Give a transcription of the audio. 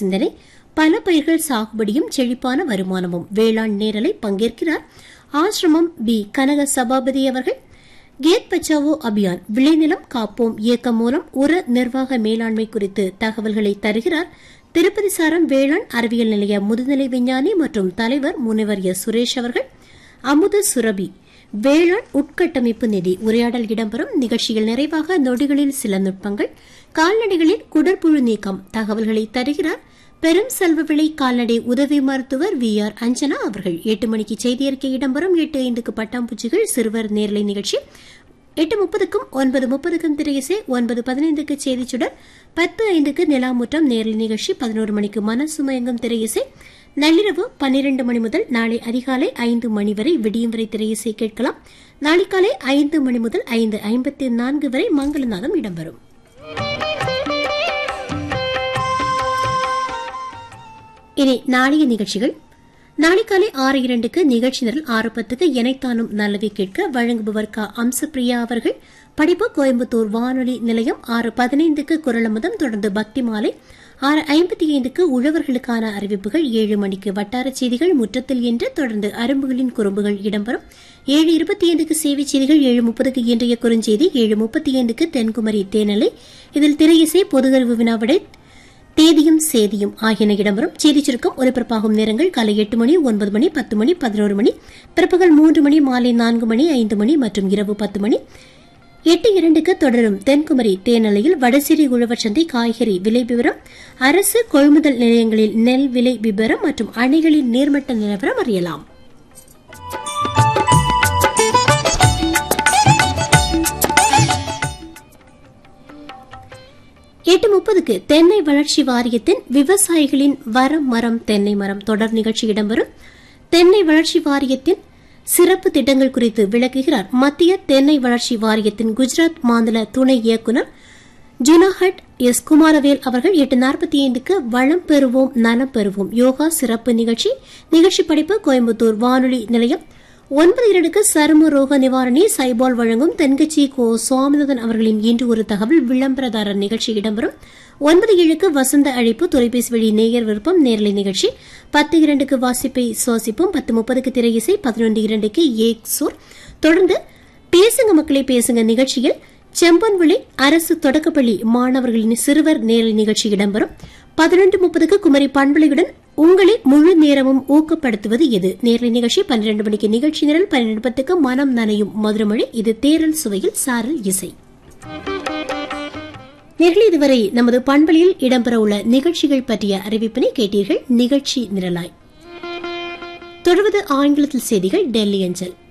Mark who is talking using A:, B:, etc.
A: சிந்தனை பல பயிர்கள் சாகுபடியும் செழிப்பான வருமானமும் வேளாண் நேரலை பங்கேற்கிறார் ஆசிரமம் பி கனக சபாபதி அவர்கள் கேத் பச்சாவோ அபியான் விளைநிலம் காப்போம் இயக்கம் மூலம் உர நிர்வாக மேலாண்மை குறித்து தகவல்களை தருகிறார் திருப்பதி சாரம் வேளாண் அறிவியல் நிலைய முதுநிலை விஞ்ஞானி மற்றும் தலைவர் முனைவர் எஸ் சுரேஷ் அவர்கள் அமுத சுரபி வேளாண் உட்கட்டமைப்பு நிதி உரையாடல் இடம்பெறும் நிகழ்ச்சியில் நிறைவாக நொடிகளில் சில நுட்பங்கள் கால்நடைகளில் குடற்புழு நீக்கம் தகவல்களை தருகிறார் பெரும் செல்வவிளை கால்நடை உதவி மருத்துவர் வி ஆர் அஞ்சனா அவர்கள் எட்டு மணிக்கு செய்தி அறிக்கை இடம்பெறும் எட்டு ஐந்துக்கு பட்டாம்பூச்சிகள் சிறுவர் நேரலை நிகழ்ச்சி எட்டு முப்பதுக்கும் ஒன்பது முப்பதுக்கும் திரையிசை ஒன்பது பதினைந்துக்கு செய்திச்சுடர் பத்து ஐந்துக்கு நிலாமுற்றம் நேரலை நிகழ்ச்சி பதினோரு மணிக்கு மனசுமயங்கும் திரையிசை நள்ளிரவு பன்னிரண்டு மணி முதல் நாளை அதிகாலை ஐந்து மணி வரை விடியும் வரை திரையிசை கேட்கலாம் நாளை காலை ஐந்து மணி முதல் ஐந்து ஐம்பத்தி நான்கு வரை மங்களநாதம் இடம்பெறும் இனி நாளைய நிகழ்ச்சிகள் நாளை காலை ஆறு இரண்டுக்கு நிகழ்ச்சி நிரல் ஆறு பத்துக்கு எனைத்தானும் நல்லவை கேட்க வழங்குபவர் க அம்சப்பிரியா அவர்கள் படிப்பு கோயம்புத்தூர் வானொலி நிலையம் ஆறு பதினைந்துக்கு குரலமுதம் தொடர்ந்து பக்தி மாலை ஆறு ஐம்பத்தி ஐந்துக்கு உழவர்களுக்கான அறிவிப்புகள் ஏழு மணிக்கு வட்டார செய்திகள் முற்றத்தில் என்று தொடர்ந்து அரும்புகளின் குறும்புகள் இடம்பெறும் ஏழு இருபத்தி ஐந்துக்கு சேவை செய்திகள் ஏழு முப்பதுக்கு இன்றைய குறுஞ்செய்தி ஏழு முப்பத்தி ஐந்துக்கு தென்குமரி தேனலை இதில் திரையிசை பொதுகருவு வினாவிடை தேதியும் சேதியும் ஆகியன இடம்பெறும் செய்திச் சுருக்கம் ஒலிபரப்பாகும் நேரங்கள் காலை எட்டு மணி ஒன்பது மணி பத்து மணி பதினோரு மணி பிற்பகல் மூன்று மணி மாலை நான்கு மணி ஐந்து மணி மற்றும் இரவு பத்து மணி எட்டு இரண்டுக்கு தொடரும் தென்குமரி தேனலையில் வடசிரி உழவர் சந்தை காய்கறி விலை விவரம் அரசு கொள்முதல் நிலையங்களில் நெல் விலை விவரம் மற்றும் அணைகளின் நீர்மட்ட நிலவரம் அறியலாம் எட்டு முப்பதுக்கு தென்னை வளர்ச்சி வாரியத்தின் விவசாயிகளின் வர மரம் தென்னை மரம் தொடர் நிகழ்ச்சி இடம்பெறும் தென்னை வளர்ச்சி வாரியத்தின் சிறப்பு திட்டங்கள் குறித்து விளக்குகிறார் மத்திய தென்னை வளர்ச்சி வாரியத்தின் குஜராத் மாநில துணை இயக்குநர் ஜுனாஹட் எஸ் குமாரவேல் அவர்கள் எட்டு நாற்பத்தி ஐந்துக்கு வளம் பெறுவோம் நலம் பெறுவோம் யோகா சிறப்பு நிகழ்ச்சி நிகழ்ச்சி படிப்பு கோயம்புத்தூர் வானொலி நிலையம் ஒன்பது இரண்டுக்கு சரும ரோக நிவாரணி சைபால் வழங்கும் தென்கட்சி கோ சுவாமிநாதன் அவர்களின் இன்று ஒரு தகவல் விளம்பரதாரர் நிகழ்ச்சி இடம்பெறும் ஒன்பது ஏழுக்கு வசந்த அழைப்பு தொலைபேசி வழி நேயர் விருப்பம் நேரலை நிகழ்ச்சி பத்து இரண்டுக்கு வாசிப்பை சுவாசிப்போம் பத்து முப்பதுக்கு திரையிசை பதினொன்று இரண்டுக்கு ஏக் சோர் தொடர்ந்து பேசுங்க மக்களை பேசுங்க நிகழ்ச்சியில் செம்பன்விளை அரசு தொடக்கப்பள்ளி மாணவர்களின் சிறுவர் நேரலை நிகழ்ச்சி இடம்பெறும் பதினொன்று முப்பதுக்கு குமரி பண்பலையுடன் உங்களை முழு நேரமும் ஊக்கப்படுத்துவது எது நேரலை நிகழ்ச்சி பன்னிரண்டு மணிக்கு நிகழ்ச்சி நிரல் பன்னிரண்டு பத்துக்கு மனம் நனையும் மதுரமொழி இது தேரல் சுவையில் சாரல் இசை நேரில் இதுவரை நமது பண்பலையில் இடம்பெறவுள்ள நிகழ்ச்சிகள் பற்றிய அறிவிப்பினை கேட்டீர்கள் நிகழ்ச்சி நிரலாய் தொடர்வது ஆங்கிலத்தில் செய்திகள் டெல்லி அஞ்சல்